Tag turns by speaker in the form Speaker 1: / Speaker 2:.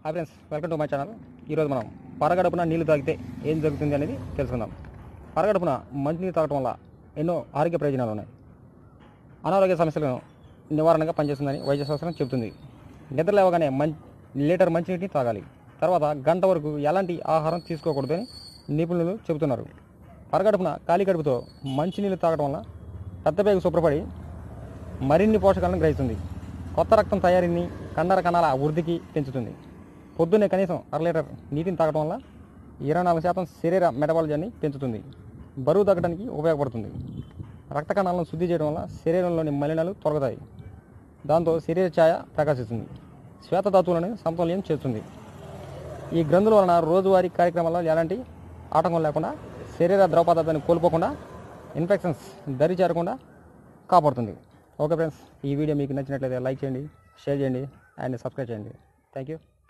Speaker 1: hi friends welcome to my channel ఈరోజు మనం పరగడుపున నీళ్లు తాగితే ఏం జరుగుతుంది అనేది తెలుసుకుందాం పరగడుపున మంచినీరు తాగడం వల్ల ఎన్నో ఆరోగ్య ప్రయోజనాలు ఉన్నాయి అనారోగ్య సమస్యలను నివారణగా పనిచేస్తుందని వైద్య శాస్త్రం చెబుతుంది నిద్ర లేవగానే మం లీటర్ మంచినీటిని తాగాలి తర్వాత గంట వరకు ఎలాంటి ఆహారం తీసుకోకూడదని నిపుణులు చెబుతున్నారు పరగడుపున ఖాళీ కడుపుతో మంచినీళ్ళు తాగడం వల్ల రక్తపేగు శుభ్రపడి మరిన్ని పోషకాలను గ్రహిస్తుంది కొత్త రక్తం తయారీని కండర కణాల వృద్ధికి పెంచుతుంది పొద్దున్నే కనీసం అర లీటర్ నీటిని తాగడం వల్ల ఇరవై నాలుగు శాతం శరీర మెటబాలజీని పెంచుతుంది బరువు తగ్గడానికి ఉపయోగపడుతుంది రక్త కణాలను శుద్ధి చేయడం వల్ల శరీరంలోని మలినాలు తొలగుతాయి దాంతో శరీర ఛాయ ప్రకాశిస్తుంది శ్వేతధాతువులను సమతుల్యం చేస్తుంది ఈ గ్రంథుల వలన రోజువారీ కార్యక్రమాల్లో ఎలాంటి ఆటంకం లేకుండా శరీర ద్రవ పదార్థాన్ని కోల్పోకుండా ఇన్ఫెక్షన్స్ దరి చేరకుండా కాపాడుతుంది ఓకే ఫ్రెండ్స్ ఈ వీడియో మీకు నచ్చినట్లయితే లైక్ చేయండి షేర్ చేయండి అండ్ సబ్స్క్రైబ్ చేయండి థ్యాంక్ యూ